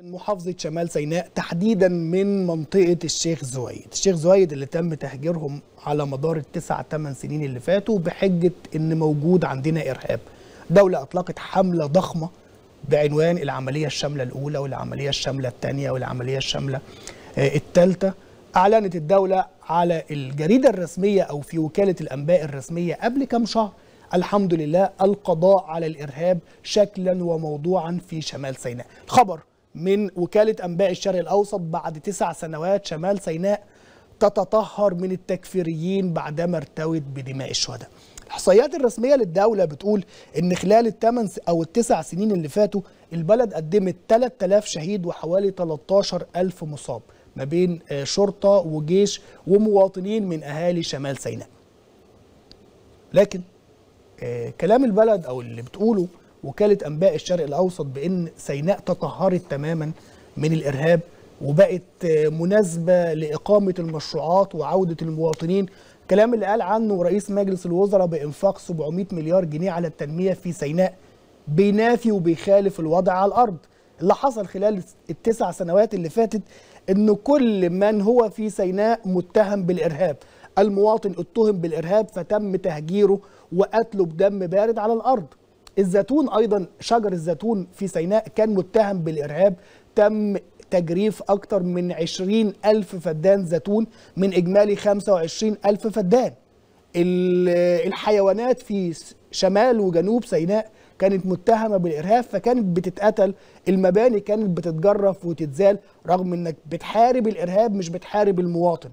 من محافظة شمال سيناء تحديدا من منطقة الشيخ زويد الشيخ زويد اللي تم تهجيرهم على مدار التسع ثمان سنين اللي فاتوا بحجة ان موجود عندنا ارهاب دولة اطلقت حملة ضخمة بعنوان العملية الشاملة الاولى والعملية الشاملة الثانية والعملية الشاملة الثالثة اعلنت الدولة على الجريدة الرسمية او في وكالة الانباء الرسمية قبل كام شهر الحمد لله القضاء على الارهاب شكلا وموضوعا في شمال سيناء خبر من وكالة أنباء الشرق الأوسط بعد تسع سنوات شمال سيناء تتطهر من التكفيريين بعدما ارتوت بدماء الشهداء الإحصائيات الرسمية للدولة بتقول إن خلال الثمان أو التسع سنين اللي فاتوا البلد قدمت 3000 شهيد وحوالي 13000 مصاب ما بين شرطة وجيش ومواطنين من أهالي شمال سيناء لكن كلام البلد أو اللي بتقوله وكالة أنباء الشرق الأوسط بأن سيناء تطهرت تماما من الإرهاب وبقت مناسبة لإقامة المشروعات وعودة المواطنين كلام اللي قال عنه رئيس مجلس الوزراء بإنفاق 700 مليار جنيه على التنمية في سيناء بينافي وبيخالف الوضع على الأرض اللي حصل خلال التسع سنوات اللي فاتت أن كل من هو في سيناء متهم بالإرهاب المواطن اتهم بالإرهاب فتم تهجيره وقتله بدم بارد على الأرض الزيتون ايضا شجر الزيتون في سيناء كان متهم بالارهاب تم تجريف اكثر من 20 الف فدان زيتون من اجمالي 25 الف فدان الحيوانات في شمال وجنوب سيناء كانت متهمه بالارهاب فكانت بتتقتل المباني كانت بتتجرف وتتزال رغم انك بتحارب الارهاب مش بتحارب المواطن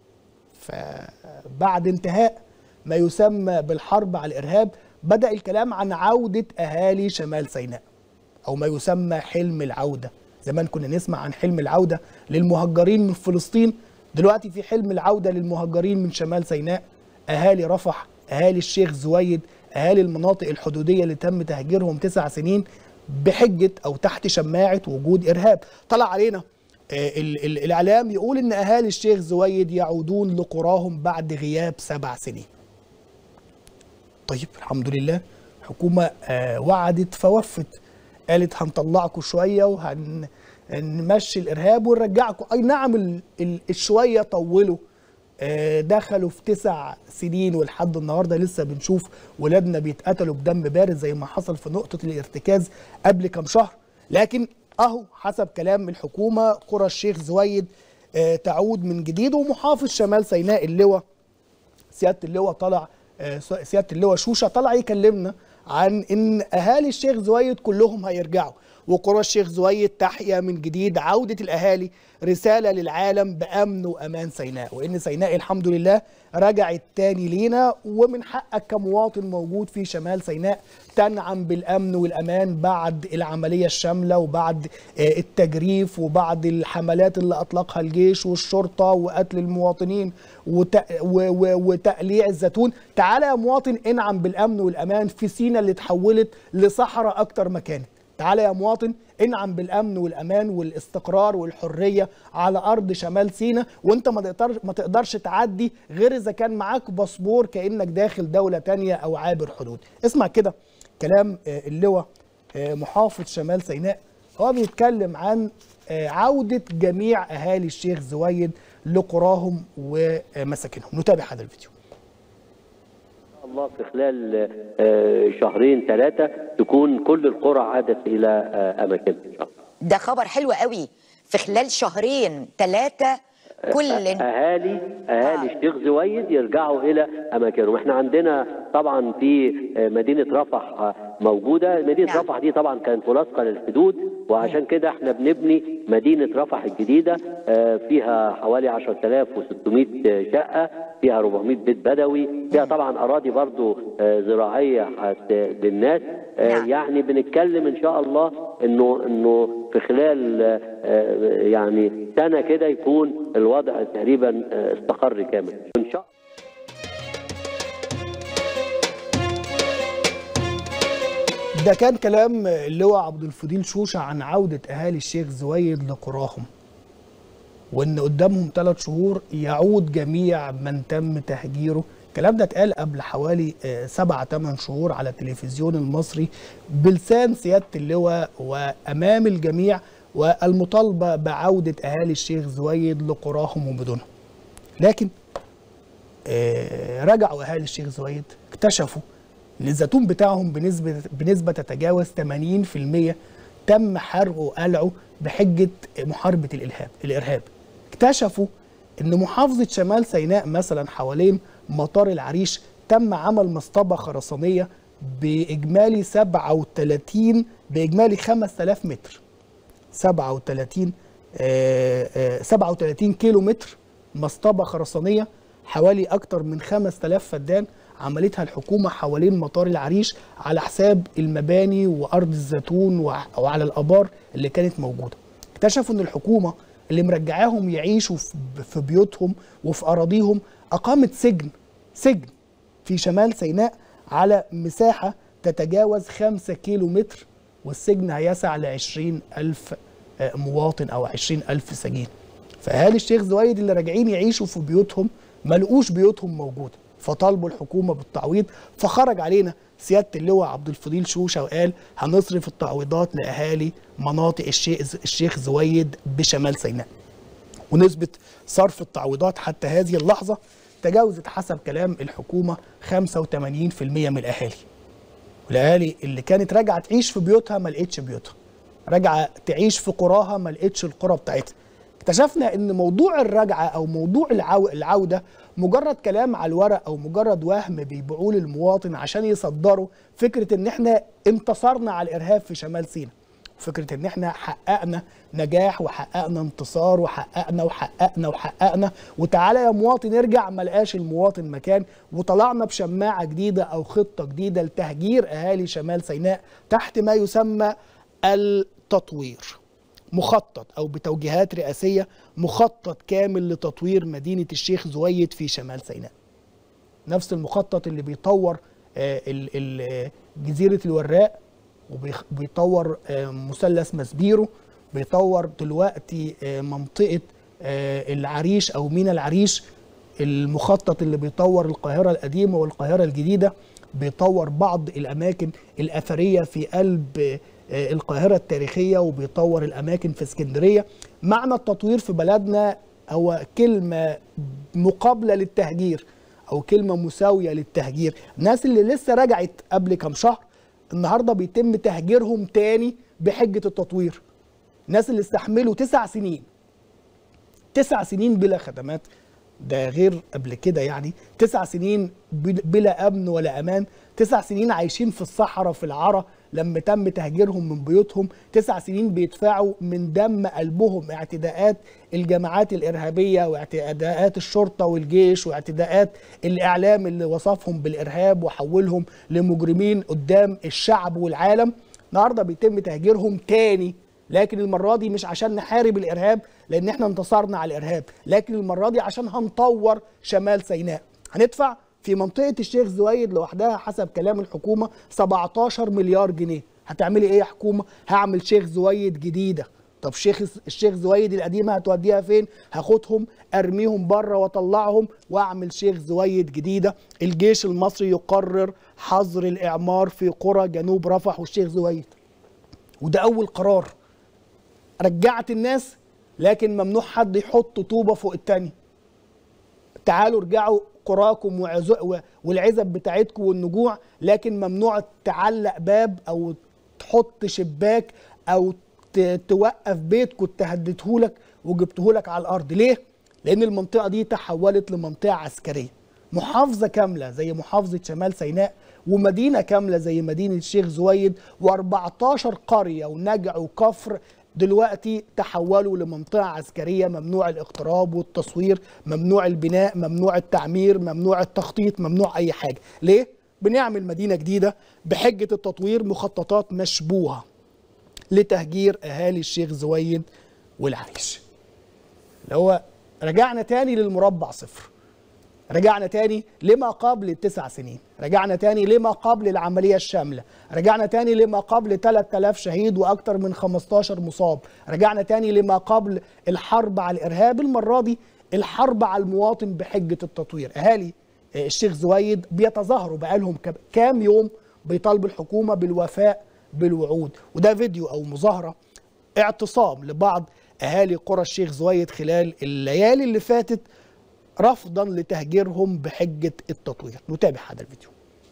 فبعد انتهاء ما يسمى بالحرب على الارهاب بدأ الكلام عن عودة أهالي شمال سيناء أو ما يسمى حلم العودة زمان كنا نسمع عن حلم العودة للمهجرين من فلسطين دلوقتي في حلم العودة للمهجرين من شمال سيناء أهالي رفح أهالي الشيخ زويد أهالي المناطق الحدودية اللي تم تهجيرهم تسع سنين بحجة أو تحت شماعة وجود إرهاب طلع علينا الإعلام يقول إن أهالي الشيخ زويد يعودون لقراهم بعد غياب سبع سنين طيب الحمد لله الحكومة آه وعدت فوفت قالت هنطلعكم شوية وهنمشي الإرهاب ونرجعكم أي نعم الشوية طولوا آه دخلوا في تسع سنين ولحد النهاردة لسه بنشوف ولادنا بيتقتلوا بدم بارد زي ما حصل في نقطة الارتكاز قبل كام شهر لكن أهو حسب كلام الحكومة قرى الشيخ زويد آه تعود من جديد ومحافظ شمال سيناء اللواء سيادة اللواء طلع سياده اللواء شوشه طلع يكلمنا عن ان اهالي الشيخ زويد كلهم هيرجعوا وقرى الشيخ زويد تحيا من جديد عوده الاهالي رساله للعالم بامن وامان سيناء وان سيناء الحمد لله رجعت تاني لينا ومن حقك كمواطن موجود في شمال سيناء تنعم بالامن والامان بعد العمليه الشامله وبعد التجريف وبعد الحملات اللي اطلقها الجيش والشرطه وقتل المواطنين وتقليع الزيتون تعالى يا مواطن انعم بالامن والامان في سينا اللي اتحولت لصحراء اكتر مكان تعالى يا مواطن انعم بالامن والامان والاستقرار والحريه على ارض شمال سينا وانت ما تقدرش ما تقدرش تعدي غير اذا كان معاك باسبور كانك داخل دوله تانية او عابر حدود اسمع كده كلام اللواء محافظ شمال سيناء هو بيتكلم عن عوده جميع اهالي الشيخ زويد لقراهم ومساكنهم نتابع هذا الفيديو الله في خلال شهرين ثلاثة تكون كل القرى عادت إلى أماكنها إن شاء الله ده خبر حلو قوي في خلال شهرين ثلاثة كل أهالي أهالي الشيخ زويد يرجعوا إلى أماكنهم إحنا عندنا طبعا في مدينة رفح موجودة مدينة نعم. رفح دي طبعا كانت ملاصقة للحدود وعشان كده احنا بنبني مدينة رفح الجديدة فيها حوالي 10600 شقة فيها 400 بيت بدوي فيها طبعا أراضي برضو زراعية للناس نعم. يعني بنتكلم إن شاء الله إنه إنه في خلال يعني سنة كده يكون الوضع تقريبا استقر كامل إن شاء الله ده كان كلام اللواء عبد الفضيل شوشه عن عوده اهالي الشيخ زويد لقراهم وان قدامهم ثلاث شهور يعود جميع من تم تهجيره الكلام ده اتقال قبل حوالي سبعة ثمان شهور على التلفزيون المصري بلسان سياده اللواء وامام الجميع والمطالبه بعوده اهالي الشيخ زويد لقراهم ومدنهم لكن آه، رجعوا اهالي الشيخ زويد اكتشفوا ان الزيتون بتاعهم بنسبه بنسبه تتجاوز 80% تم حرقه وقلعه بحجه محاربه الالهاب الارهاب اكتشفوا ان محافظه شمال سيناء مثلا حوالين مطار العريش تم عمل مصطبه خرسانيه باجمالي 37 باجمالي 5000 متر 37 آه، آه، 37 كيلو متر مصطبه خرسانيه حوالي اكتر من 5000 فدان عملتها الحكومه حوالين مطار العريش على حساب المباني وارض الزيتون وع- وعلى الابار اللي كانت موجوده اكتشفوا ان الحكومه اللي مرجعاهم يعيشوا في- في بيوتهم وفي اراضيهم اقامت سجن سجن في شمال سيناء على مساحه تتجاوز 5 كيلو متر والسجن هيسع ل 20 ألف آه، مواطن أو 20 ألف سجين فأهالي الشيخ زويد اللي راجعين يعيشوا في بيوتهم ما لقوش بيوتهم موجودة فطالبوا الحكومة بالتعويض فخرج علينا سيادة اللواء عبد الفضيل شوشة وقال هنصرف التعويضات لأهالي مناطق الشيخ الشيخ زويد بشمال سيناء ونسبة صرف التعويضات حتى هذه اللحظة تجاوزت حسب كلام الحكومة 85% من الأهالي والاهالي اللي كانت راجعه تعيش في بيوتها ما لقيتش بيوتها راجعه تعيش في قراها ما لقيتش القرى بتاعتها اكتشفنا ان موضوع الرجعه او موضوع العو... العوده مجرد كلام على الورق او مجرد وهم بيبيعوه للمواطن عشان يصدروا فكره ان احنا انتصرنا على الارهاب في شمال سيناء فكره ان احنا حققنا نجاح وحققنا انتصار وحققنا وحققنا وحققنا وتعالى يا مواطن ارجع ما لقاش المواطن مكان وطلعنا بشماعه جديده او خطه جديده لتهجير اهالي شمال سيناء تحت ما يسمى التطوير مخطط او بتوجيهات رئاسيه مخطط كامل لتطوير مدينه الشيخ زويد في شمال سيناء نفس المخطط اللي بيطور آه، ال- ال- آه، جزيره الوراق وبيطور مثلث مسبيرو بيطور دلوقتي آه، منطقه آه، العريش او مينا العريش المخطط اللي بيطور القاهره القديمه والقاهره الجديده بيطور بعض الاماكن الاثريه في قلب آه، القاهره التاريخيه وبيطور الاماكن في اسكندريه معنى التطوير في بلدنا هو كلمه مقابله للتهجير او كلمه مساويه للتهجير الناس اللي لسه رجعت قبل كام شهر النهارده بيتم تهجيرهم تاني بحجه التطوير الناس اللي استحملوا تسع سنين تسع سنين بلا خدمات ده غير قبل كده يعني تسع سنين بل- بلا امن ولا امان تسع سنين عايشين في الصحراء في العرى لما تم تهجيرهم من بيوتهم تسع سنين بيدفعوا من دم قلبهم اعتداءات الجماعات الارهابيه واعتداءات الشرطه والجيش واعتداءات الاعلام اللي وصفهم بالارهاب وحولهم لمجرمين قدام الشعب والعالم النهارده بيتم تهجيرهم تاني لكن المره دي مش عشان نحارب الارهاب لان احنا انتصرنا على الارهاب لكن المره دي عشان هنطور شمال سيناء هندفع في منطقه الشيخ زويد لوحدها حسب كلام الحكومه 17 مليار جنيه هتعملي ايه يا حكومه هعمل شيخ زويد جديده طب شيخ الشيخ زويد القديمه هتوديها فين هاخدهم ارميهم بره واطلعهم واعمل شيخ زويد جديده الجيش المصري يقرر حظر الاعمار في قرى جنوب رفح والشيخ زويد وده اول قرار رجعت الناس لكن ممنوع حد يحط طوبه فوق التاني تعالوا ارجعوا قراكم وعز- و- والعزب بتاعتكم والنجوع لكن ممنوع تعلق باب او تحط شباك او ت- توقف بيت كنت هديتهولك وجبتهولك على الارض ليه لان المنطقه دي تحولت لمنطقه عسكريه محافظه كامله زي محافظه شمال سيناء ومدينه كامله زي مدينه الشيخ زويد و14 قريه ونجع وكفر دلوقتي تحولوا لمنطقة عسكرية ممنوع الاقتراب والتصوير ممنوع البناء ممنوع التعمير ممنوع التخطيط ممنوع أي حاجة ليه؟ بنعمل مدينة جديدة بحجة التطوير مخططات مشبوهة لتهجير أهالي الشيخ زويد والعريش اللي هو رجعنا تاني للمربع صفر رجعنا تاني لما قبل التسع سنين رجعنا تاني لما قبل العملية الشاملة رجعنا تاني لما قبل 3000 شهيد وأكثر من 15 مصاب رجعنا تاني لما قبل الحرب على الإرهاب المرة دي الحرب على المواطن بحجة التطوير أهالي آه، الشيخ زويد بيتظاهروا بقالهم كب- كام يوم بيطالبوا الحكومة بالوفاء بالوعود وده فيديو أو مظاهرة اعتصام لبعض اهالي قرى الشيخ زويد خلال الليالي اللي فاتت رفضا لتهجيرهم بحجه التطوير نتابع هذا الفيديو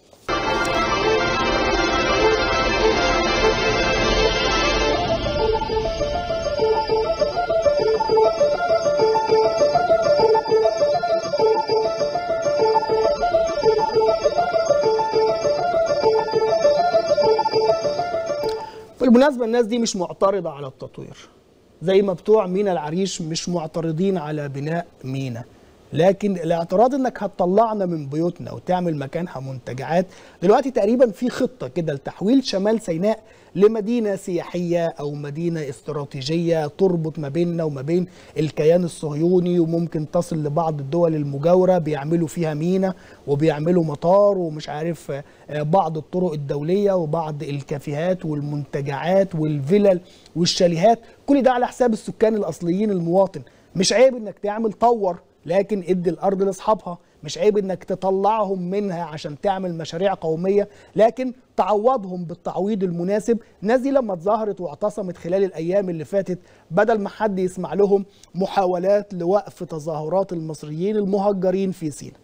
بالمناسبة الناس دي مش معترضة على التطوير زي ما بتوع مينا العريش مش معترضين على بناء مينا لكن الاعتراض انك هتطلعنا من بيوتنا وتعمل مكانها منتجعات دلوقتي تقريبا في خطة كده لتحويل شمال سيناء لمدينة سياحية او مدينة استراتيجية تربط ما بيننا وما بين الكيان الصهيوني وممكن تصل لبعض الدول المجاورة بيعملوا فيها مينا وبيعملوا مطار ومش عارف بعض الطرق الدولية وبعض الكافيهات والمنتجعات والفلل والشاليهات كل ده على حساب السكان الاصليين المواطن مش عيب انك تعمل طور لكن ادي الارض لاصحابها مش عيب انك تطلعهم منها عشان تعمل مشاريع قوميه لكن تعوضهم بالتعويض المناسب الناس دي لما اتظاهرت واعتصمت خلال الايام اللي فاتت بدل ما حد يسمع لهم محاولات لوقف تظاهرات المصريين المهجرين في سيناء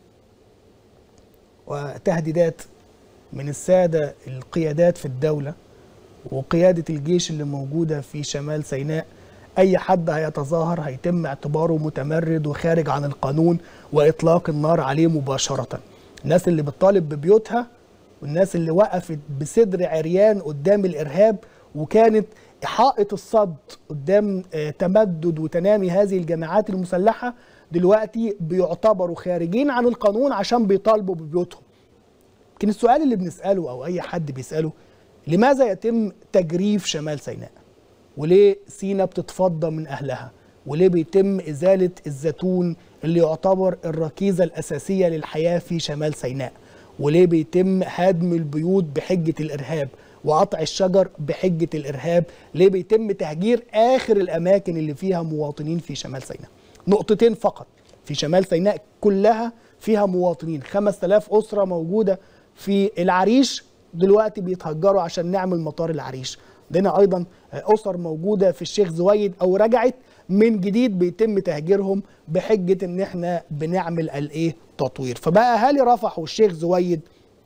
وتهديدات من الساده القيادات في الدوله وقياده الجيش اللي موجوده في شمال سيناء اي حد هيتظاهر هيتم اعتباره متمرد وخارج عن القانون واطلاق النار عليه مباشره الناس اللي بتطالب ببيوتها والناس اللي وقفت بصدر عريان قدام الارهاب وكانت حائط الصد قدام تمدد وتنامي هذه الجماعات المسلحه دلوقتي بيعتبروا خارجين عن القانون عشان بيطالبوا ببيوتهم لكن السؤال اللي بنساله او اي حد بيساله لماذا يتم تجريف شمال سيناء وليه سينا بتتفضى من أهلها وليه بيتم إزالة الزيتون اللي يعتبر الركيزة الأساسية للحياة في شمال سيناء وليه بيتم هدم البيوت بحجة الإرهاب وقطع الشجر بحجة الإرهاب ليه بيتم تهجير آخر الأماكن اللي فيها مواطنين في شمال سيناء نقطتين فقط في شمال سيناء كلها فيها مواطنين 5000 أسرة موجودة في العريش دلوقتي بيتهجروا عشان نعمل مطار العريش عندنا ايضا اسر موجوده في الشيخ زويد او رجعت من جديد بيتم تهجيرهم بحجه ان احنا بنعمل الايه تطوير فبقى اهالي رفح والشيخ زويد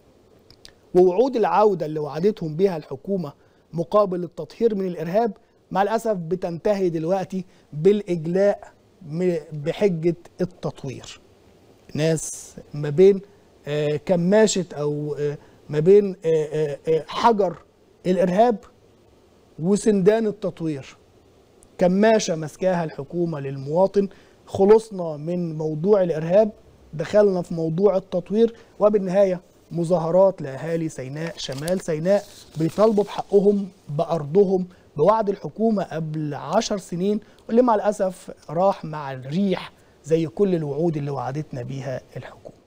ووعود العوده اللي وعدتهم بها الحكومه مقابل التطهير من الارهاب مع الاسف بتنتهي دلوقتي بالاجلاء بحجه التطوير ناس ما بين كماشه او ما بين حجر الارهاب وسندان التطوير كماشة مسكاها الحكومة للمواطن خلصنا من موضوع الإرهاب دخلنا في موضوع التطوير وبالنهاية مظاهرات لأهالي سيناء شمال سيناء بيطالبوا بحقهم بأرضهم بوعد الحكومة قبل عشر سنين واللي مع الأسف راح مع الريح زي كل الوعود اللي وعدتنا بيها الحكومة